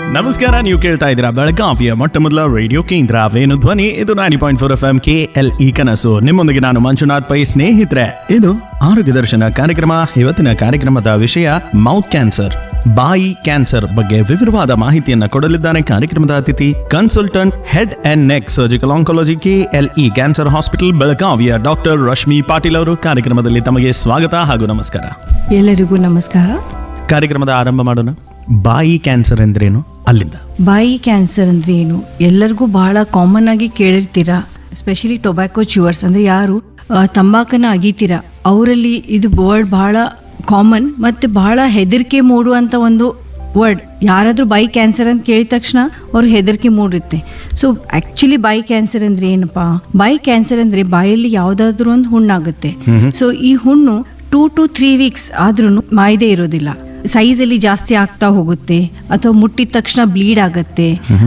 ನಮಸ್ಕಾರ ನೀವು ಕೇಳ್ತಾ ಇದ್ದೀರಾ ಬೆಳಗಾವಿಯ ಮೊಟ್ಟ ಮೊದಲ ರೇಡಿಯೋ ಕೇಂದ್ರ ವೇಣು ಧ್ವನಿ ಇದು ninety point four F M K L E ಕನಸು ನಿಮ್ಮೊಂದಿಗೆ ನಾನು ಮಂಜುನಾಥ್ ಪೈ ಸ್ನೇಹಿತರೆ ಇದು ಆರೋಗ್ಯ ದರ್ಶನ ಕಾರ್ಯಕ್ರಮ ಇವತ್ತಿನ ಕಾರ್ಯಕ್ರಮದ ವಿಷಯ ಮೌತ್ ಕ್ಯಾನ್ಸರ್ ಬಾಯಿ ಕ್ಯಾನ್ಸರ್ ಬಗ್ಗೆ ವಿವರವಾದ ಮಾಹಿತಿಯನ್ನ ಕೊಡಲಿದ್ದಾನೆ ಕಾರ್ಯಕ್ರಮದ ಅತಿಥಿ consultant head and neck surgical oncology K L E cancer hospital ಬೆಳಗಾವಿಯ ಡಾಕ್ಟರ್ ರಶ್ಮಿ ಪಾಟೀಲ್ ಅವರು ಕಾರ್ಯಕ್ರಮದಲ್ಲಿ ತಮಗೆ ಸ್ವಾಗತ ಹಾಗೂ ನಮಸ್ಕಾರ ಎಲ್ಲರಿಗೂ ನಮಸ್ಕಾರ ಕಾರ್ಯಕ್ರಮದ ಆರಂಭ ಮಾಡೋಣ ಬಾಯಿ ಕ್ಯಾನ್ಸರ್ ಎಂದ್ರೇನು ಅಲ್ಲಿಂದ ಬಾಯಿ ಕ್ಯಾನ್ಸರ್ ಅಂದ್ರೆ ಏನು ಎಲ್ಲರಿಗೂ ಬಹಳ ಕಾಮನ್ ಆಗಿ ಕೇಳಿರ್ತೀರಾ ಸ್ಪೆಷಲಿ ಟೊಬ್ಯಾಕೋ ಚ್ಯೂವರ್ಸ್ ಅಂದ್ರೆ ಯಾರು ಆ, ತಂಬಾಕನ್ನ ಅಗಿತೀರಾ ಅವರಲ್ಲಿ ಇದು ವರ್ಡ್ ಬಹಳ ಕಾಮನ್ ಮತ್ತೆ ಬಹಳ ಹೆದರಿಕೆ ಮೂಡುವಂತ ಒಂದು ವರ್ಡ್ ಯಾರಾದ್ರೂ ಬಾಯಿ ಕ್ಯಾನ್ಸರ್ ಅಂತ ಕೇಳಿದ ತಕ್ಷಣ ಅವ್ರಿಗೆ ಹೆದರಿಕೆ ಮೂಡುತ್ತೆ ಸೊ ಆಕ್ಚುಲಿ ಬಾಯಿ ಕ್ಯಾನ್ಸರ್ ಅಂದ್ರೆ ಏನಪ್ಪಾ ಬಾಯಿ ಕ್ಯಾನ್ಸರ್ ಅಂದ್ರೆ ಬಾಯಲ್ಲಿ ಯಾವ್ದಾದ್ರು ಒಂದು ಹುಣ್ಣಾಗುತ್ತೆ ಸೊ ಈ ಹುಣ್ಣು ಟೂ ಟು ತ್ರೀ ವೀಕ್ಸ್ ಆದ್ರೂ ಮಾಯದೆ ಇರೋದಿಲ್ಲ ಸೈಜ್ ಅಲ್ಲಿ ಜಾಸ್ತಿ ಆಗ್ತಾ ಹೋಗುತ್ತೆ ಅಥವಾ ಮುಟ್ಟಿದ ತಕ್ಷಣ ಬ್ಲೀಡ್ ಆಗುತ್ತೆ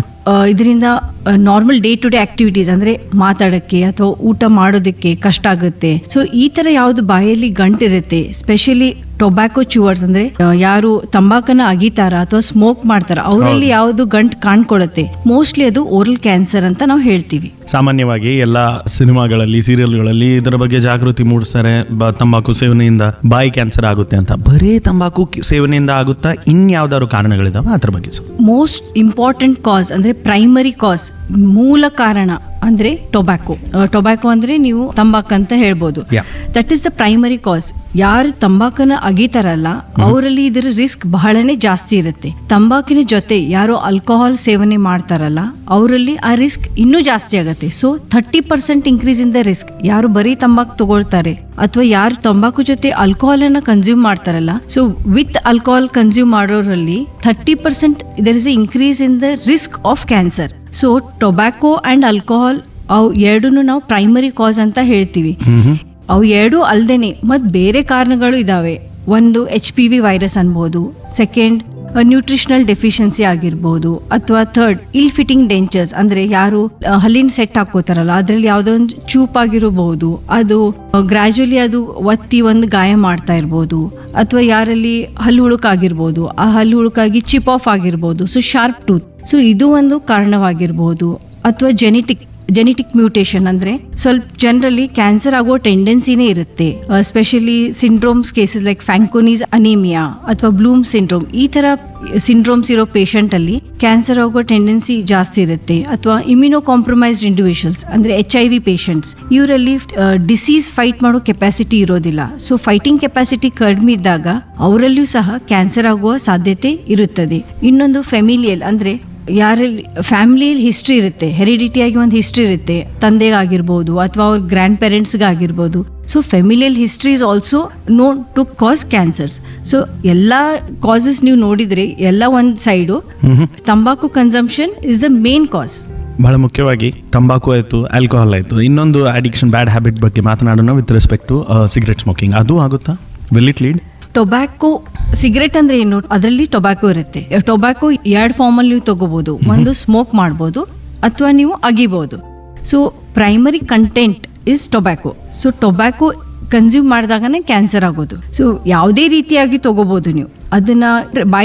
ಇದರಿಂದ normal day to day activities ಅಂದ್ರೆ ಮಾತಾಡಕ್ಕೆ ಅಥವಾ ಊಟ ಮಾಡೋದಕ್ಕೆ ಕಷ್ಟ ಆಗುತ್ತೆ ಸೊ ಈ ತರ ಯಾವ್ದು ಬಾಯಲ್ಲಿ ಗಂಟಿರುತ್ತೆ ಸ್ಪೆಷಲಿ ಟೊಬ್ಯಾಕೊ ಚ್ಯೂವರ್ಸ್ ಅಂದ್ರೆ ಆ, ಯಾರು ತಂಬಾಕನ್ನ ಅಗಿತಾರ ಅಥವಾ ಸ್ಮೋಕ್ ಮಾಡ್ತಾರ ಅವರಲ್ಲಿ ಯಾವ್ದು ಗಂಟ್ ಕಾಣ್ಕೊಳ್ಳುತ್ತೆ ಮೋಸ್ಟ್ಲಿ ಅದು ಓರಲ್ ಕ್ಯಾನ್ಸರ್ ಅಂತ ನಾವು ಹೇಳ್ತೀವಿ ಸಾಮಾನ್ಯವಾಗಿ ಎಲ್ಲ ಸಿನಿಮಾಗಳಲ್ಲಿ ಸೀರಿಯಲ್ಗಳಲ್ಲಿ ಇದರ ಬಗ್ಗೆ ಜಾಗೃತಿ ಮೂಡಿಸ್ತಾರೆ ಬ ತಂಬಾಕು ಸೇವನೆಯಿಂದ ಬಾಯಿ ಕ್ಯಾನ್ಸರ್ ಆಗುತ್ತೆ ಅಂತ ಬರೇ ತಂಬಾಕು ಕಿ- ಸೇವನೆಯಿಂದ ಆಗುತ್ತಾ ಇನ್ಯಾವ್ದಾದ್ರು ಕಾರಣಗಳಿದಾವ ಅದ್ರ ಬಗ್ಗೆ ಸ್ವಲ್ಪ. ಮೋಸ್ಟ್ ಇಂಪಾರ್ಟೆಂಟ್ ಕಾಸ್ ಅಂದ್ರೆ ಪ್ರೈಮರಿ ಕಾಸ್ ಮೂಲ ಕಾರಣ ಅಂದ್ರೆ ಟೊಬ್ಯಾಕೊ ಟೊಬ್ಯಾಕೊ ಅಂದ್ರೆ ನೀವು ತಂಬಾಕು ಅಂತ ಹೇಳ್ಬೋದು Yeah. That is the primary cause ಯಾರು ತಂಬಾಕನ್ನ ಅಗಿತಾರಲ್ಲ ಅವರಲ್ಲಿ ಇದರ ರಿಸ್ಕ್ ಬಹಳನೇ ಜಾಸ್ತಿ ಇರುತ್ತೆ ತಂಬಾಕಿನ ಜೊತೆ ಯಾರು ಆಲ್ಕೋಹಾಲ್ ಸೇವನೆ ಮಾಡ್ತಾರಲ್ಲ ಅವರಲ್ಲಿ ಆ ರಿಸ್ಕ್ ಇನ್ನೂ ಜಾಸ್ತಿ ಆಗುತ್ತೆ so thirty percent increase in the risk ಯಾರು ಬರೀ ತಂಬಾಕು ತಗೊಳ್ತಾರೆ ಅಥವಾ ಯಾರು ತಂಬಾಕು ಜೊತೆ ಆಲ್ಕೋಹಾಲ್ ಅನ್ನ ಕನ್ಸ್ಯೂಮ್ ಮಾಡ್ತಾರಲ್ಲ ಸೊ ವಿತ್ ಆಲ್ಕೋಹಾಲ್ ಕನ್ಸ್ಯೂಮ್ ಮಾಡೋರಲ್ಲಿ thirty percent there is increase in the risk of cancer so tobacco and alcohol ಅವು ಎರಡೂ ನಾವು ಪ್ರೈಮರಿ ಕಾಸ್ ಅಂತ ಹೇಳ್ತೀವಿ ಅವು ಎರಡು ಅಲ್ದೇನೆ ಮತ್ ಬೇರೆ ಕಾರಣಗಳು ಇದಾವೆ ಒಂದು ಎಚ್ ಪಿ ವಿ ವೈರಸ್ ಅನ್ಬೋದು ಸೆಕೆಂಡ್ ನ್ಯೂಟ್ರಿಷನಲ್ ಡೆಫಿಷಿಯನ್ಸಿ ಆಗಿರ್ಬೋದು ಅಥವಾ ಥರ್ಡ್ ಇಲ್ ಫಿಟ್ಟಿಂಗ್ ಡೆಂಚರ್ಸ್ ಅಂದ್ರೆ ಯಾರು ಆ, ಹಲ್ಲಿನ ಸೆಟ್ ಹಾಕೋತಾರಲ್ಲ ಅದ್ರಲ್ಲಿ ಯಾವ್ದೋ ಒಂದು ಚೂಪ್ ಆಗಿರಬಹುದು ಅದು ಗ್ರಾಜುಲಿ ಅದು ಒತ್ತಿ ಒಂದು ಗಾಯ ಮಾಡ್ತಾ ಇರ್ಬೋದು ಅಥವಾ ಯಾರಲ್ಲಿ ಹಲ್ಲು ಹುಳುಕಾಗಿರ್ಬೋದು ಆ ಹಲ್ಲು ಹುಳುಕಾಗಿ ಚಿಪ್ ಆಫ್ ಆಗಿರ್ಬೋದು ಸೊ ಶಾರ್ಪ್ ಟೂತ್ ಸೊ ಇದು ಒಂದು ಕಾರಣವಾಗಿರ್ಬೋದು ಅಥವಾ ಜೆನೆಟಿಕ್ ಜೆನೆಟಿಕ್ ಮ್ಯೂಟೇಷನ್ ಅಂದ್ರೆ ಸ್ವಲ್ಪ ಜನರಲ್ಲಿ ಕ್ಯಾನ್ಸರ್ ಆಗೋ ಟೆಂಡೆನ್ಸಿನೇ ಇರುತ್ತೆ specially syndromes cases like Fanconi's anaemia ಅಥವಾ ಬ್ಲೂಮ್ ಸಿಂಡ್ರೋಮ್ ಈ ತರ ಸಿಂಡ್ರೋಮ್ಸ್ ಇರೋ ಪೇಷಂಟ್ ಅಲ್ಲಿ ಕ್ಯಾನ್ಸರ್ ಆಗೋ ಟೆಂಡೆನ್ಸಿ ಜಾಸ್ತಿ ಇರುತ್ತೆ ಅಥವಾ ಇಮ್ಯುನೋ ಕಾಂಪ್ರಮೈಸ್ಡ್ ಇಂಡಿವಿಜುವಲ್ಸ್ ಅಂದ್ರೆ ಎಚ್ ಐ ವಿ ಪೇಷಂಟ್ಸ್ ಇವರಲ್ಲಿ ಡಿಸೀಸ್ ಫೈಟ್ ಮಾಡೋ ಕೆಪಾಸಿಟಿ ಇರೋದಿಲ್ಲ ಸೊ ಫೈಟಿಂಗ್ ಕೆಪಾಸಿಟಿ ಕಡಿಮೆ ಇದ್ದಾಗ ಅವರಲ್ಲಿಯೂ ಸಹ ಕ್ಯಾನ್ಸರ್ ಆಗುವ ಸಾಧ್ಯತೆ ಇರುತ್ತದೆ ಇನ್ನೊಂದು ಫೆಮಿಲಿಯಲ್ ಅಂದ್ರೆ ಯಾರಲ್ಲಿ ಫ್ಯಾಮಿಲಿಯಲ್ಲಿ ಹಿಸ್ಟ್ರಿ ಇರುತ್ತೆ ಹೆರಿಡಿಟಿಯಾಗಿ ಒಂದು ಹಿಸ್ಟ್ರಿ ಇರುತ್ತೆ ತಂದೆಗಾಗಿರ್ಬೋದು ಅಥವಾ ಅವ್ರ ಗ್ರ್ಯಾಂಡ್ ಪೇರೆಂಟ್ಸ್ಗಾಗಿರ್ಬೋದು so familial history is also known to cause cancers so ಎಲ್ಲ ಕಾಸಸ್ ನೀವು ನೋಡಿದ್ರೆ ಎಲ್ಲ ಒಂದು ಸೈಡು ತಂಬಾಕು consumption is the main cause ಬಹಳ ಮುಖ್ಯವಾಗಿ ತಂಬಾಕು ಆಯಿತು ಆಲ್ಕೋಹಾಲ್ ಆಯಿತು ಇನ್ನೊಂದು ಅಡಿಕ್ಷನ್ ಬ್ಯಾಡ್ ಹ್ಯಾಬಿಟ್ ಬಗ್ಗೆ ಮಾತನಾಡೋಣ with respect to cigarette smoking ಅದು ಆಗುತ್ತಾ will it lead tobacco cigarette ಅಂದ್ರೆ ಏನು ಅದರಲ್ಲಿ ಟೊಬ್ಯಾಕೊ ಇರುತ್ತೆ ಟೊಬ್ಯಾಕೊ ಎರಡು ಫಾರ್ಮಲ್ಲಿ ನೀವು ತಗೋಬಹುದು ಒಂದು ಸ್ಮೋಕ್ ಮಾಡ್ಬೋದು ಅಥವಾ ನೀವು ಅಗಿಬಹುದು so primary content is tobacco so tobacco consume ಮಾಡಿದಾಗನೇ ಕ್ಯಾನ್ಸರ್ ಆಗೋದು ಸೊ ಯಾವುದೇ ರೀತಿಯಾಗಿ ತಗೋಬಹುದು ನೀವು ಅದನ್ನ ಬಾಯಿ